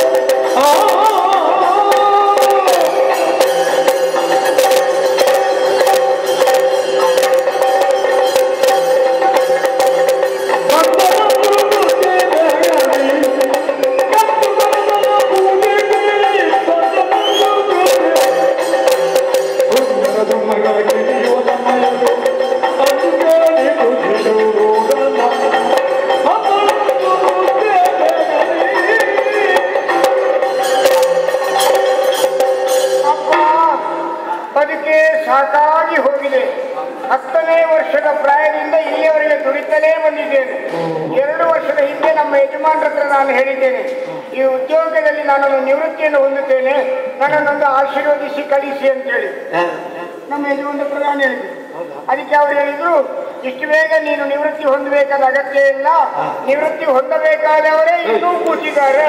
ಅಪ್ಪ ಬದುಕೆ ಸಾಕಾಗಿ ಹೋಗಿದೆ ಹತ್ತನೇ ವರ್ಷದ ಪ್ರಾಯದಿಂದ ಇಲ್ಲಿಯವರೆಗೆ ದುಡಿತಲೇ ಬಂದಿದ್ದೇನೆ ಎರಡು ವರ್ಷದ ಹಿಂದೆ ನಮ್ಮ ಯಜಮಾನ್ರ ಹತ್ರ ನಾನು ಹೇಳಿದ್ದೇನೆ ಈ ಉದ್ಯೋಗದಲ್ಲಿ ನಾನೊಂದು ನಿವೃತ್ತಿಯನ್ನು ಹೊಂದುತ್ತೇನೆ ನನ್ನನ್ನೊಂದು ಆಶೀರ್ವದಿಸಿ ಕಳಿಸಿ ಅಂತೇಳಿ ನಮ್ಮ ಯಜಮಾನ್ರ ಹತ್ರ ನಾನು ಹೇಳಿದ್ದೆ ಅದಕ್ಕೆ ಅವರು ಹೇಳಿದ್ರು ಇಷ್ಟು ಬೇಗ ನೀನು ನಿವೃತ್ತಿ ಹೊಂದಬೇಕಾದ ಅಗತ್ಯ ಇಲ್ಲ ನಿವೃತ್ತಿ ಹೊಂದಬೇಕಾದವರೇ ಇನ್ನೂ ಕೂತಿದ್ದಾರೆ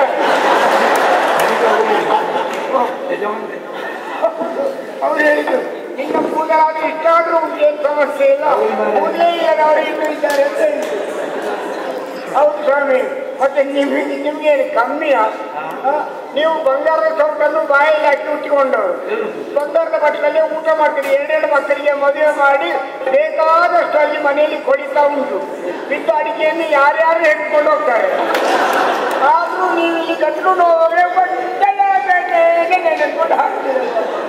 ಅವ್ರು ಹೇಳಿದ್ರು ನಿನ್ನ ಕೂದಲಾದ್ರೆ ಇಷ್ಟಾದ್ರೂ ಏನು ಸಮಸ್ಯೆ ಇಲ್ಲ ಕೂದಲೇ ಇಲ್ಲದವರು ಇನ್ನೂ ಇದ್ದಾರೆ ಅಂತ ಹೇಳಿದ್ರು ಹೌದು ಸ್ವಾಮಿ ಮತ್ತೆ ನಿಮ್ಗೆ ನಿಮ್ಗೆ ಏನು ಕಮ್ಮಿಯಾ ಆ, ನೀವು ಬಂಗಾರದ ಸೌಟನ್ನು ಬಾಯಲ್ಲಿ ಹಾಕಿ ಉಟ್ಕೊಂಡವರು ಬಂಗಾರದ ಬಟ್ಟಲಲ್ಲಿ ಊಟ ಮಾಡ್ತೀರಿ ಎರಡೆರಡು ಮಕ್ಕಳಿಗೆ ಮದುವೆ ಮಾಡಿ ಬೇಕಾದಷ್ಟು ಅಲ್ಲಿ ಮನೆಯಲ್ಲಿ ಕೊಡಿತಾ ಉಂಟು ಬಿಟ್ಟು ಅಡಿಗೆಯನ್ನು ಯಾರ್ಯಾರು ಹೆಣ್ಕೊಂಡು ಹೋಗ್ತಾರೆ ಆದ್ರೂ ನೀವು ಇಲ್ಲಿ ಕಟ್ಕೊಂಡು ಹೋದ್ರೆ ಬಟ್ಟಲೆ ಬೇಟೆಗೆ ನೆನೆಸ್ಕೊಂಡು ಹಾಕ್ತೀರಲ್ಲ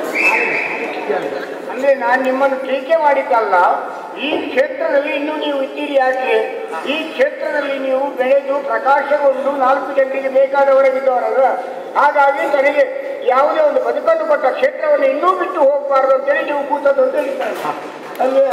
ಅಂದ್ರೆ ನಾನು ನಿಮ್ಮನ್ನು ಟೀಕೆ ಮಾಡಿದ್ದಲ್ಲ ಈ ಕ್ಷೇತ್ರದಲ್ಲಿ ಇನ್ನೂ ನೀವು ಇದ್ದೀರಿ ಯಾಕೆ ಈ ಕ್ಷೇತ್ರದಲ್ಲಿ ನೀವು ಬೆಳೆದು ಪ್ರಕಾಶಗೊಂಡು ನಾಲ್ಕು ಜನರಿಗೆ ಬೇಕಾದವರಾಗಿದ್ದವರಲ್ಲ ಹಾಗಾಗಿ ನನಗೆ ಯಾವುದೇ ಒಂದು ಬದುಕನ್ನು ಕೊಟ್ಟ ಕ್ಷೇತ್ರವನ್ನು ಇನ್ನೂ ಬಿಟ್ಟು ಹೋಗಬಾರ್ದು ಅಂತೇಳಿ ನೀವು ಕೂತದ್ದು ಅಂತ ಹೇಳ್ತಾರೆ ಅಲ್ವೇ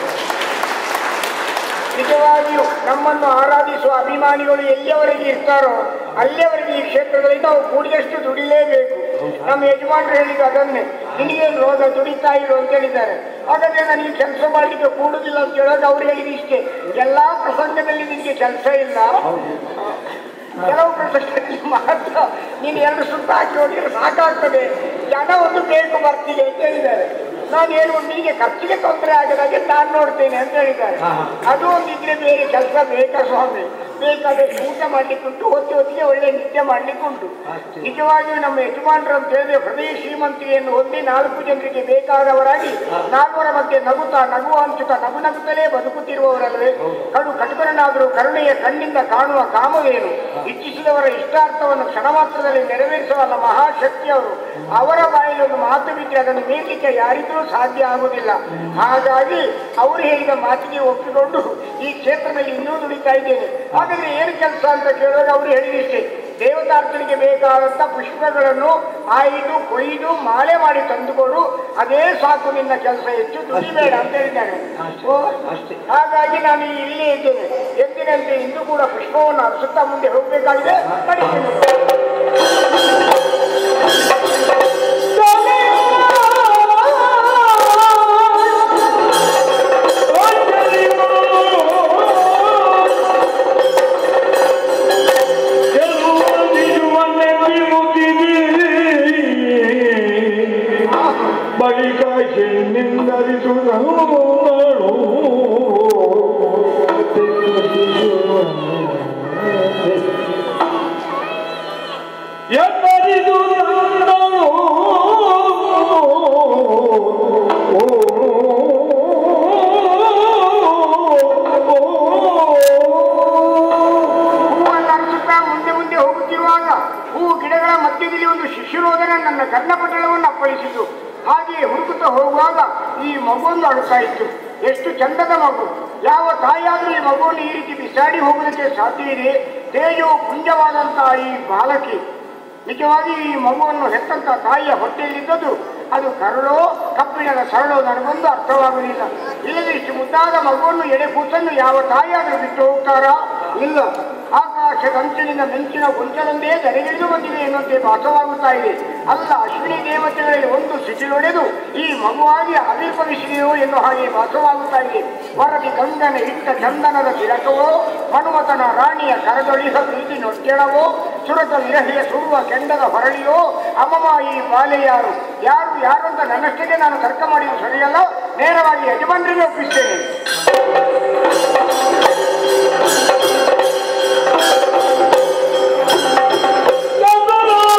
ನಿಜವಾಗಿಯೂ ನಮ್ಮನ್ನು ಆರಾಧಿಸುವ ಅಭಿಮಾನಿಗಳು ಎಲ್ಲಿಯವರೆಗೆ ಇರ್ತಾರೋ ಅಲ್ಲಿಯವರೆಗೆ ಈ ಕ್ಷೇತ್ರದಲ್ಲಿ ನಾವು ಕೂಡಿದಷ್ಟು ದುಡಿಲೇಬೇಕು ನಮ್ಮ ಯಜಮಾನರು ಹೇಳಿದ ಅದನ್ನೇ ನಿನಗೇನು ರೋಗ ದುಡಿತಾ ಇರು ಅಂತ ಹೇಳಿದ್ದಾರೆ ಹಾಗಾದ್ರೆ ನನಗೆ ಕೆಲಸ ಮಾಡಲಿಕ್ಕೆ ಕೂಡುದಿಲ್ಲ ಅಂತ ಹೇಳೋದು ಅವ್ರು ಹೇಳಿದ ಇಷ್ಟೇ ಎಲ್ಲಾ ಪ್ರಸಂಗದಲ್ಲಿ ನಿನಗೆ ಕೆಲಸ ಇಲ್ಲ ಕೆಲವು ಪ್ರಸಂಗದಲ್ಲಿ ಮಾತ್ರ ನೀನು ಎರಡು ಸುತ್ತ ಹಾಕಿ ಹೋಗಿದ್ರೆ ಸಾಕಾಗ್ತದೆ ಜನ ಒಂದು ಬೇಕು ಬರ್ತಿದೆ ಅಂತ ಹೇಳಿದ್ದಾರೆ ನಾನು ಏನು ನಿನಗೆ ಖರ್ಚಿಗೆ ತೊಂದರೆ ಆಗದಾಗೆ ನಾನು ನೋಡ್ತೇನೆ ಅಂತ ಹೇಳಿದ್ದಾರೆ ಅದು ಒಂದು ಇದ್ರೆ ಬೇರೆ ಕೆಲಸ ಬೇಕಾ ಸ್ವಾಮಿ ಬೇಕಾದ್ರೆ ಊಟ ಮಾಡ್ಲಿಕ್ಕುಂಟು ಹೊತ್ತು ಹೊತ್ತಿಗೆ ಒಳ್ಳೆ ನಿತ್ಯ ಮಾಡ್ಲಿಕ್ಕುಂಟು ನಿಜವಾಗಿಯೂ ನಮ್ಮ ಯಜಮಾನರು ಅಂತ ಹೇಳಿದ್ರೆ ಹೃದಯ ಶ್ರೀಮಂತಿಯನ್ನು ಹೊಂದಿ ನಾಲ್ಕು ಜನರಿಗೆ ಬೇಕಾದವರಾಗಿ ನಾಲ್ವರ ಮಧ್ಯೆ ನಗುತ್ತಾ ನಗುವ ಹಂಚುತ್ತಾ ನಗು ನಗುತ್ತಲೇ ಬದುಕುತ್ತಿರುವವರಲ್ಲವೇ ಕಡು ಕಟುಕರನಾದರೂ ಕರುಣೆಯ ಕಣ್ಣಿಂದ ಕಾಣುವ ಕಾಮವೇನು ಇಚ್ಛಿಸಿದವರ ಇಷ್ಟಾರ್ಥವನ್ನು ಕ್ಷಣ ಮಾತ್ರದಲ್ಲಿ ನೆರವೇರಿಸುವಲ್ಲ ಮಹಾಶಕ್ತಿ ಅವರು ಅವರ ಬಾಯಲ್ಲಿ ಒಂದು ಮಾತು ಬಿಟ್ಟರೆ ಅದನ್ನು ಮೀರಲಿಕ್ಕೆ ಯಾರಿಗೂ ಸಾಧ್ಯ ಆಗುವುದಿಲ್ಲ ಹಾಗಾಗಿ ಅವರು ಹೇಳಿದ ಮಾತಿಗೆ ಒಪ್ಪಿಕೊಂಡು ಈ ಕ್ಷೇತ್ರದಲ್ಲಿ ಇನ್ನೂ ದುಡಿತಾ ಇದ್ದೇನೆ ಹಾಗಾದ್ರೆ ಏನು ಕೆಲಸ ಅಂತ ಕೇಳುವಾಗ ಅವರು ಹೇಳಿದಿಷ್ಟೇ ದೇವತಾರ್ಚನೆಗೆ ಬೇಕಾದಂತ ಪುಷ್ಪಗಳನ್ನು ಆಯ್ದು ಕೊಯ್ದು ಮಾಲೆ ಮಾಡಿ ತಂದುಕೊಡು ಅದೇ ಸಾಕು ನಿನ್ನ ಕೆಲಸ ಹೆಚ್ಚು ದುಡಿಬೇಡ ಅಂತ ಹೇಳಿದ್ದಾರೆ ಓ, ಹಾಗಾಗಿ ನಾನು ಇಲ್ಲೇ ಇದ್ದೇನೆ ಎಂದಿನಂತೆ ಇಂದು ಕೂಡ ಪುಷ್ಪವನ್ನು ಅರಸುತ್ತಾ ಮುಂದೆ ಹೋಗಬೇಕಾಗಿದೆ ನಡೀತೀನಿ ಬಳಿಕ ಹೆಣ್ಣಿಂದರಿದು ನನ್ನಳು ಎಂದರಿದು ನನ್ನಳು ಹೂವನ್ನು ಅರಸುತ್ತಾ ಮುಂದೆ ಮುಂದೆ ಹೋಗುತ್ತಿರುವಾಗ ಹೂವು ಗಿಡಗಳ ಮಧ್ಯದಲ್ಲಿ ಒಂದು ಶಿಶುರೋಧನ ನನ್ನ ಕರ್ಣಪಟಲವನ್ನು ಅಪ್ಪಳಿಸಿತು ಹಾಗೆಯೇ ಹುಡುಕುತ್ತಾ ಹೋಗುವಾಗ ಈ ಮಗುವೊಂದು ಅಳುತ್ತಾ ಇತ್ತು ಎಷ್ಟು ಚಂದದ ಮಗು ಯಾವ ತಾಯಿಯಾದರೂ ಈ ಮಗುವನ್ನು ಈ ರೀತಿ ಬಿಸಾಡಿ ಹೋಗುವುದಕ್ಕೆ ಸಾಧ್ಯವಿದೆ ತೇಜೋ ಪುಂಜವಾದಂತಹ ಈ ಬಾಲಕಿ ನಿಜವಾಗಿ ಈ ಮಗುವನ್ನು ಹೆತ್ತಂತ ತಾಯಿಯ ಹೊಟ್ಟೆಯಲ್ಲಿದ್ದದ್ದು ಅದು ಕರಳೋ ಕಬ್ಬಿಣದ ಸರಳೋ ನನಗೊಂದು ಅರ್ಥವಾಗುವುದಿಲ್ಲ ಇಲ್ಲದೆ ಇಷ್ಟು ಮುದ್ದಾದ ಮಗುವನ್ನು ಎಡೆ ಕೂಸನ್ನು ಯಾವ ತಾಯಿಯಾದರೂ ಬಿಟ್ಟು ಹೋಗ್ತಾರಾ ಇಲ್ಲ ಆಕಾಶದ ಅಂಚಿನಿಂದ ಮಿಂಚಿನ ಗೊಂಚಲೊಂದೇ ಧರೆಗಿಳಿದು ಬಂದಿದೆ ಎನ್ನುವಂತೆ ಭಾಸವಾಗುತ್ತಾ ಇದೆ ಅಲ್ಲ ಅಶ್ವಿನಿ ದೇವತೆಗಳಲ್ಲಿ ಒಂದು ಸಿಸಿಲೊಡೆದು ಈ ಮಗುವಾಗಿ ಆವಿರ್ಭವಿಸಿದೆಯೋ ಎನ್ನುವ ಹಾಗೆ ಭಾಸವಾಗುತ್ತಾ ಇದೆ ವರದಿ ಗಂಗನ ಇಟ್ಟ ಚಂದನದ ತಿಲಕವೋ ಹನುಮತನ ರಾಣಿಯ ಕರದೊಳಿಹ ಪ್ರೀತಿ ನೊಟ್ಟೆಳವೋ ಸುರತ ವಿರಹಿಯ ಸುಡುವ ಕೆಂಡದ ಹೊರಳಿಯೋ ಅಮಮ ಈ ಬಾಲೆ ಯಾರು ಯಾರು ಯಾರು ಅಂತ ನನ್ನಷ್ಟಕ್ಕೆ ನಾನು ತರ್ಕ ಮಾಡಿದ್ದು ಸರಿಯಲ್ಲ ನೇರವಾಗಿ ಯಜಮಾನರಿಗೆ ಒಪ್ಪಿಸ್ತೇನೆ ಚಂದನ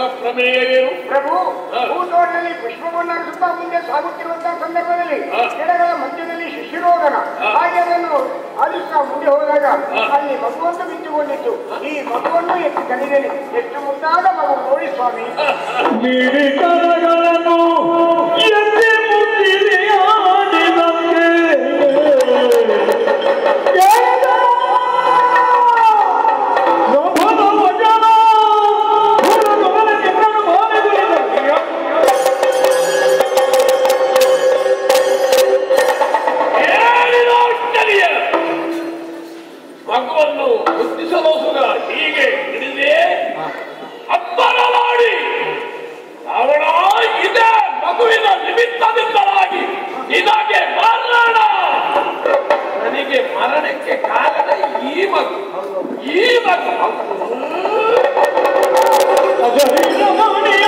ಪ್ರಮೇಯವೇನು ಪ್ರಭು ಹಾ. ಭೂತೋಟದಲ್ಲಿ ಪುಷ್ಪವನ್ನು ಅರಸುತ್ತಾ ಮುಂದೆ ಸಾಗುತ್ತಿರುವಂತಹ ಸಂದರ್ಭದಲ್ಲಿ ಹಾ. ಗಿಡಗಳ ಮಧ್ಯದಲ್ಲಿ ಶಿಶಿರೋಧನ ಹಾ. ಹಾಗೆ ಅದನ್ನು ಆಲಿಸ್ತಾ ಮುಂದೆ ಹೋದಾಗ ಹಾ. ಅಲ್ಲಿ ಮಗುವನ್ನು ಬಿಟ್ಟುಕೊಂಡಿತ್ತು ಈ ಮಗುವನ್ನು ಎತ್ತಿ ಕಲಿದೇನೆ ಎಷ್ಟು ಮುದ್ದಾದ ಮಗು ನೋಡಿ ಸ್ವಾಮಿ ನೀಡಿ ಕರಗಳನ್ನು ಎತ್ತಿ ಮುಟ್ಟಿರಿ ಆಡಿದಂತೆ ಕೇಳಿದ ನಭದ ವಚನ ಹುಡುಗನ ಚಿತ್ರನು ಮಾಡಿಕೊಳ್ಳಿದ ಹೇಳಿದ ಅಷ್ಟರಿಯ ಮಗುವನ್ನು ಬುದ್ಧಿಸಲು ಸುಗ ಹೀಗೆ ಹಿಡಿದೇ ಅಬ್ಬರ ಮಾಡಿ ಅವಳ ಇದೇ ಮಗುವಿನ ನಿಮಿತ್ತದಿಂದಲಾಗಿ ನಿನಗೆ ಮರಣ ನನಗೆ ಮರಣಕ್ಕೆ ಕಾರಣ ಈ ಮಗು ಈ ಮಗು ಅಜರಿನ ಮಣಿಯ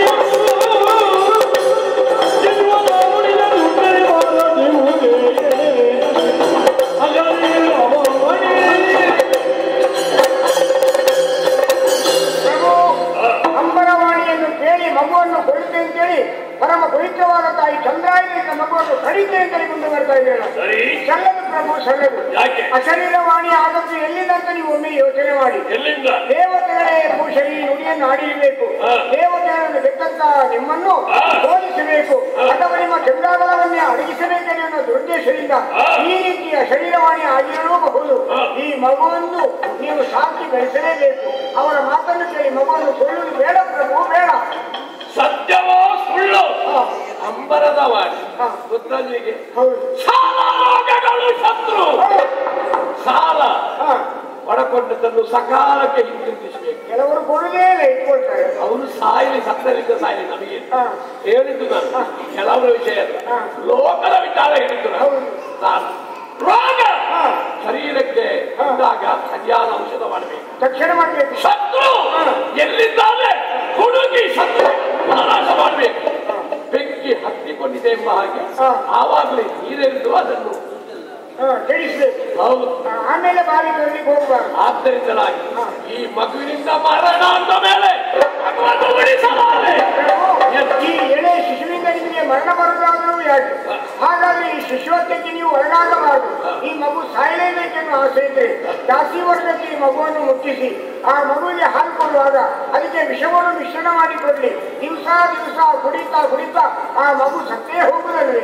ಜೀವ ನೋಡಿದ ದುಡ್ಡರೆ ಬಾರದಿರುವುದೇ ಅಜರಿನ ಮಣಿ ಪ್ರಭು ಅಂಬರವಾಣಿಯನ್ನು ಕೇಳಿ ಮಗುವನ್ನು ಕೊಡುತ್ತೆ ಅಂತೇಳಿ ಪರಮ ಪವಿತ್ರವಾದ ತಾಯಿ ಚಂದ್ರಾಯಣಿಯಿಂದ ಮಗುವನ್ನು ಕಡಿತೆ ಅಂತೇಳಿ ಮುಂದೆ ಬರ್ತಾ ಇದ್ದೇನೆ ಸರಿ ಸಲ್ಲದು ಪ್ರಭು ಸಲ್ಲದು ಯಾಕೆ? ಅಶರೀರವಾಣಿ ಆದದ್ದು ಎಲ್ಲಿದಂತ ನೀವು ಒಮ್ಮೆ ಯೋಚನೆ ಮಾಡಿ ಎಲ್ಲಿಂದ ದೇವತೆಗಳೇ ಬಹುಶಃ ಈ ನುಡಿಯನ್ನು ಆಡಿರಬೇಕು ಹಾ. ದೇವತೆಗಳನ್ನು ಗೆದ್ದಂತ ನಿಮ್ಮನ್ನು ಹಾ. ಸೋಲಿಸಬೇಕು ಹಾ. ಅಥವಾ ನಿಮ್ಮ ಚಂದ್ರಾಬಲವನ್ನೇ ಅಡಗಿಸಬೇಕೆನ್ನುವ ಅನ್ನೋ ದುರ್ದೇಶದಿಂದ ಹಾ. ಈ ರೀತಿಯ ಶರೀರವಾಣಿ ಆಗಿರಲೂಬಹುದು ಹಾ. ಈ ಮಗುವನ್ನು ನೀವು ಸಾಕಿ ಬೆಳೆಸಲೇಬೇಕು ಅವರ ಮಾತನ್ನು ಕೇಳಿ ಮಗುವನ್ನು ಕೊಲ್ಲುವುದು ಬೇಡ ಪ್ರಭು ಬೇಡ ಸತ್ಯವೋ ಸುಳ್ಳು ಹಾ. ಅಂಬರದ ವಾಣಿ ಹಾ. ಗೊತ್ತಾ ನಿನಗೆ ಹೌದು ಸಾಲ ರೋಗಗಳು ಶತ್ರು ಹೌದು. ಸಾಲ ಹಾ. ಪಡಕೊಂಡದನ್ನು ಸಕಾಲಕ್ಕೆ ಹಿಂದಿರುಗಿಸಬೇಕು ಕೆಲವರು ಕೊಡುವುದೇ ಇಲ್ಲ ಇಟ್ಕೊಳ್ತಾರೆ ಅವನು ಸಾಯಲಿ ಸತ್ತರಿಂದ ಸಾಯಲಿ ನಮಗೆ ಹಾ. ಹೇಳಿದ್ದು ನಾನು ಕೆಲವರ ವಿಷಯ ಅಲ್ಲ ಹಾ. ಲೋಕದ ವಿಚಾರ ಹೇಳಿದ್ದು ನಾನು ಹೌದು. ಸಾಲ ರೋಗ ಹಾ. ಶರೀರಕ್ಕೆ ಬಂದಾಗ ಸರಿಯಾದ ಔಷಧ ಮಾಡಬೇಕು ತಕ್ಷಣ ಮಾಡಬೇಕು ಶತ್ರು ಎಲ್ಲಿದ್ದಾನೆ ಹುಡುಗಿ ಶತ್ರು ನಾಶ ಮಾಡಬೇಕು ಬೆಂಕಿ ಹತ್ತಿಕೊಂಡಿದೆ ಎಂಬ ಹಾಗೆ ಹಾ. ಆವಾಗಲೇ ನೀರೆಂದು ಅದನ್ನು ತಿಳಿಸ್ಬೇಕು ಹೌದು ಆಮೇಲೆ ಬಾವಿ ತೊಳಿಲಿಕ್ಕೆ ಹೋಗ್ಬಾರ್ದು ಆದ್ದರಿಂದಲಾಗಿ ಈ ಮಗುವಿನಿಂದ ಮರಣ ಅಂದ ಮೇಲೆ ಮಗುವನ್ನು ಉಳಿಸಲಾರೆ ಈ ಎಳೆ ಶಿಶುವಿಂದ ನಿಮಗೆ ಮರಣ ಬರುವುದಾದರೂ ಯಾಕೆ ಹಾಗಾಗಿ ಈ ಶಿಶುವತ್ಯಕ್ಕೆ ನೀವು ಒಳಗಾಗಬಾರದು ಈ ಮಗು ಸಾಯಲೇಬೇಕೆನ್ನುವ ಆಸೆ ಇದ್ರೆ ಜಾಸ್ತಿ ವರ್ಗಕ್ಕೆ ಈ ಮಗುವನ್ನು ಮುಟ್ಟಿಸಿ ಆ ಮಗುವಿಗೆ ಹಾಲು ಕೊಡುವಾಗ ಅದಕ್ಕೆ ವಿಷವನ್ನು ಮಿಶ್ರಣ ಮಾಡಿ ಕೊಡ್ಲಿ ದಿವಸ ದಿವಸ ಕುಡಿತಾ ಕುಡಿತಾ ಆ ಮಗು ಸತ್ತೇ ಹೋಗುದಲ್ವೇ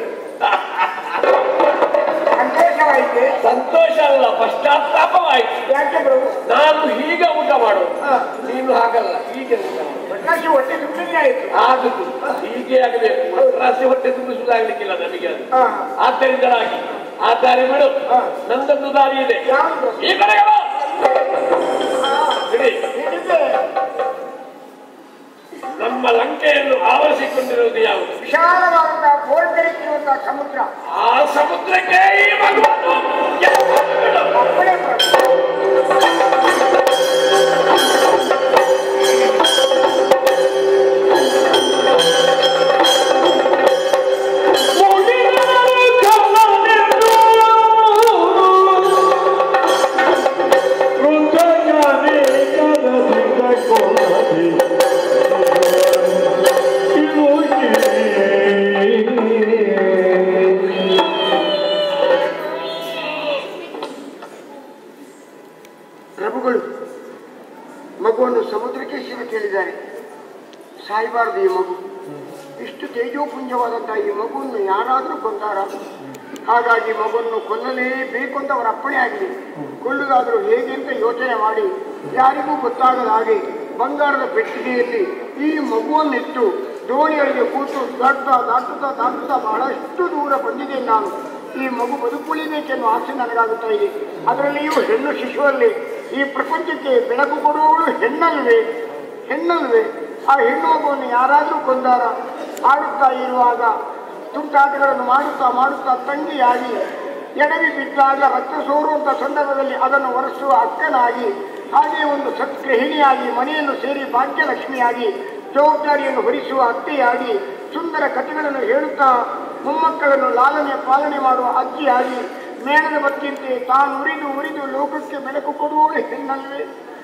ಸಂತೋಷವಾಯಿತೆ ಸಂತೋಷ ಅಲ್ಲ ಪಶ್ಚಾತ್ತಾಪವಾಯಿತು ಯಾಕೆ ಪ್ರಭು ನಾನು ಹೀಗೆ ಊಟ ಮಾಡೋದು ಹಾ. ನೀನು ಹಾಗಲ್ಲ ಹೀಗೆ ಊಟ ಮಾಡು. ಪ್ರಕಾಶಿ ಹೊಟ್ಟೆ ತುಂಬಿನೇ ಆಯ್ತು ಆಗುದು ಹೀಗೆ ಆಗಬೇಕು ರಾಸಿ ಹೊಟ್ಟೆ ತುಂಬಿಸುವುದಾಗಲಿಕ್ಕಿಲ್ಲ ನಮಗೆ ಅದು ಹಾ. ಆದ್ದರಿಂದಲಾಗಿ ಆ ದಾರಿ ಬಿಡು ಹಾ. ನಂದೊಂದು ದಾರಿ ಇದೆ ಯಾವುದು ಈ ಕಡೆಗೆ ಬಾ. ಹಾ, ಬಿಡಿ ಹಿಡಿದೆ. ನಮ್ಮ ಲಂಕೆಯನ್ನು ಆವರಿಸಿಕೊಂಡಿರುವುದು ಯಾವುದು ವಿಶಾಲವಾದಂತಹ ಗೋಲ್ಗರಿತಿರುವಂತಹ ಸಮುದ್ರ ಆ ಸಮುದ್ರಕ್ಕೆ ಈ ಮಗುವನ್ನು ಎಸೆದು ಬಿಡು. ಅಪ್ಪಣೆ ಪ್ರಭು. ಪ್ರಭುಗಳು ಮಗುವನ್ನು ಸಮುದ್ರಕ್ಕೆ ಶಿವ ಕೇಳಿದ್ದಾರೆ ಸಾಯಬಾರದು ಈ ಮಗು ಇಷ್ಟು ತೇಜೋಪುಂಜವಾದಂತಹ ಈ ಮಗುವನ್ನು ಯಾರಾದರೂ ಕೊಂದಾರ ಹಾಗಾಗಿ ಮಗುವನ್ನು ಕೊಲ್ಲಲೇಬೇಕು ಅಂತ ಅವರ ಅಪ್ಪಣೆ ಆಗಲಿ ಕೊಲ್ಲುವುದಾದರೂ ಹೇಗೆ ಅಂತ ಯೋಚನೆ ಮಾಡಿ ಯಾರಿಗೂ ಗೊತ್ತಾಗದ ಹಾಗೆ ಬಂಗಾರದ ಪೆಟ್ಟಿಗೆಯಲ್ಲಿ ಈ ಮಗುವನ್ನಿಟ್ಟು ದೋಣಿಯೊಳಗೆ ಕೂತು ದಾಟ್ತಾ ದಾಟುತ್ತಾ ದಾಟುತ್ತಾ ಬಹಳಷ್ಟು ದೂರ ಬಂದಿದ್ದೇನೆ ನಾನು ಈ ಮಗು ಬದುಕುಳಿಬೇಕೆನ್ನುವ ಆಸೆ ನನಗಾಗುತ್ತಾ ಇದೆ ಅದರಲ್ಲಿಯೂ ಹೆಣ್ಣು ಶಿಶುವಲ್ಲಿ ಈ ಪ್ರಪಂಚಕ್ಕೆ ಬೆಳಕು ಕೊಡುವವಳು ಹೆಣ್ಣಲ್ವೇ ಹೆಣ್ಣಲ್ವೇ ಆ ಹೆಣ್ಣು ಮಗುವನ್ನು ಯಾರಾದರೂ ಕೊಂದಾರ ಆಡುತ್ತಾ ಇರುವಾಗ ತುಂಟಾಟಗಳನ್ನು ಮಾಡುತ್ತಾ ಮಾಡುತ್ತಾ ತಂಗಿಯಾಗಿ ಎಡವಿ ಬಿದ್ದಾಗ ರಕ್ತ ಸೋರುವಂಥ ಸಂದರ್ಭದಲ್ಲಿ ಅದನ್ನು ಒರೆಸುವ ಅಕ್ಕನಾಗಿ ಹಾಗೆ ಒಂದು ಸತ್ಗೃಹಿಣಿಯಾಗಿ ಮನೆಯನ್ನು ಸೇರಿ ಭಾಗ್ಯಲಕ್ಷ್ಮಿಯಾಗಿ ಜವಾಬ್ದಾರಿಯನ್ನು ಹೊರಿಸುವ ಅತ್ತೆಯಾಗಿ ಸುಂದರ ಕಥೆಗಳನ್ನು ಹೇಳುತ್ತಾ ಮೊಮ್ಮಕ್ಕಳನ್ನು ಲಾಲನೆ ಪಾಲನೆ ಮಾಡುವ ಅಜ್ಜಿಯಾಗಿ ಮೇಣದ ಬತ್ತಿಯಂತೆ ತಾನು ಉರಿದು ಉರಿದು ಲೋಕಕ್ಕೆ ಬೆಳಕು ಕೊಡುವವಳು ಹೆಣ್ಣಲ್ವೇ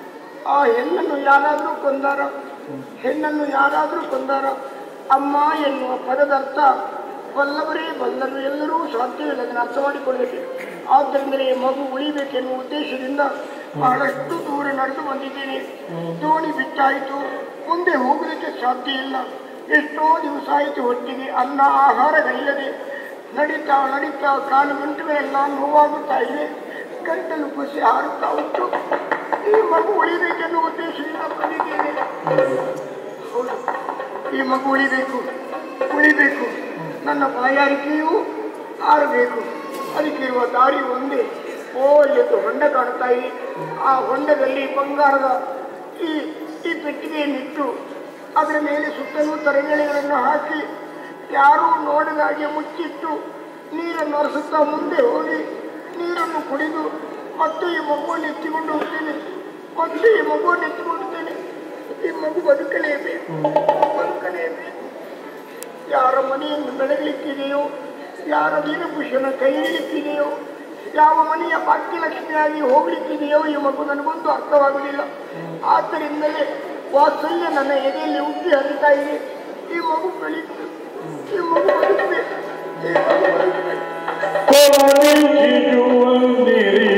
ಆ ಹೆಣ್ಣನ್ನು ಯಾರಾದರೂ ಕೊಂದಾರ ಹೆಣ್ಣನ್ನು ಯಾರಾದರೂ ಕೊಂದಾರ ಅಮ್ಮ ಎನ್ನುವ ಪದದರ್ಥ ಬಲ್ಲವರೇ ಬಲ್ಲರು ಎಲ್ಲರೂ ಸಾಧ್ಯವಿಲ್ಲ ಅದನ್ನು ಅರ್ಥ ಮಾಡಿಕೊಳ್ಳಬೇಕು ಆದ್ದರಿಂದಲೇ ಮಗು ಉಳಿಬೇಕೆನ್ನುವ ಉದ್ದೇಶದಿಂದ ಬಹಳಷ್ಟು ದೂರ ನಡೆದು ಬಂದಿದ್ದೇನೆ ದೋಣಿ ಬಿಟ್ಟಾಯಿತು ಮುಂದೆ ಹೋಗಲಿಕ್ಕೆ ಸಾಧ್ಯ ಇಲ್ಲ ಎಷ್ಟೋ ದಿವಸ ಆಯಿತು ಹೊಟ್ಟಿಗೆ ಅನ್ನ ಆಹಾರಗಳಿಲ್ಲದೆ ನಡೀತಾ ನಡೀತಾ ಕಾಲು ಗಂಟೆ ಎಲ್ಲ ನೋವಾಗುತ್ತಾ ಇದೆ ಗಂಟಲು ಕುಸಿ ಹಾರುತ್ತಾ ಉಂಟು ಈ ಮಗು ಉಳಿಬೇಕೆನ್ನುವ ಉದ್ದೇಶದಿಂದ ಬಂದಿದ್ದೇನೆ ಹೌದು ಈ ಮಗು ಉಳಿಬೇಕು ಉಳಿಬೇಕು ನನ್ನ ಬಾಯಾರಿಕೆಯೂ ಆರಬೇಕು ಅದಕ್ಕಿರುವ ದಾರಿ ಒಂದೇ ಓ ಎದ್ದು ಹೊಂಡ ಕಾಣ್ತಾ ಇದೆ ಆ ಹೊಂಡದಲ್ಲಿ ಬಂಗಾರದ ಈ ಈ ಪೆಟ್ಟಿಗೆಯನ್ನಿಟ್ಟು ಅದರ ಮೇಲೆ ಸುತ್ತಲೂ ತರಗೆಳೆಗಳನ್ನು ಹಾಕಿ ಯಾರೂ ನೋಡದಾಗೆ ಮುಚ್ಚಿಟ್ಟು ನೀರನ್ನು ಹರಿಸುತ್ತಾ ಮುಂದೆ ಹೋಗಿ ನೀರನ್ನು ಕುಡಿದು ಮತ್ತೆ ಈ ಮಗುವನ್ನು ಎತ್ತಿಕೊಂಡು ಹೋಗ್ತೇನೆ ಮತ್ತೆ ಈ ಮಗುವನ್ನು ಎತ್ತಿಕೊಳ್ಳುತ್ತೇನೆ ಈ ಮಗು ಬದುಕಲೇಬೇಕು ಬದುಕಲೇಬೇಕು ಯಾರ ಮನೆಯನ್ನು ಬೆಳಗಲಿಕ್ಕಿದೆಯೋ ಯಾರ ವೀರಭೂಷಣ ಕೈ ಹಿಡಿಲಿಕ್ಕಿದೆಯೋ ಯಾವ ಮನೆಯ ಭಾಗ್ಯಲಕ್ಷ್ಮಿಯಾಗಿ ಹೋಗ್ಲಿಕ್ಕಿದೆಯೋ ಈ ಮಗು ನನಗೊಂದು ಅರ್ಥವಾಗುವುದಿಲ್ಲ ಆದ್ದರಿಂದಲೇ ವಾತ್ಸಲ್ಯ ನನ್ನ ಎದೆಯಲ್ಲಿ ಉಕ್ಕಿ ಹರಿತಾ ಇದೆ ಈ ಮಗು ಬೆಳೀತು ಈ ಮಗು ಬದುಕಬೇಕು ಈ ಮಗು ಬದುಕಬೇಕು ಕೊರಳಿಸಿರುವಂದಿರಿ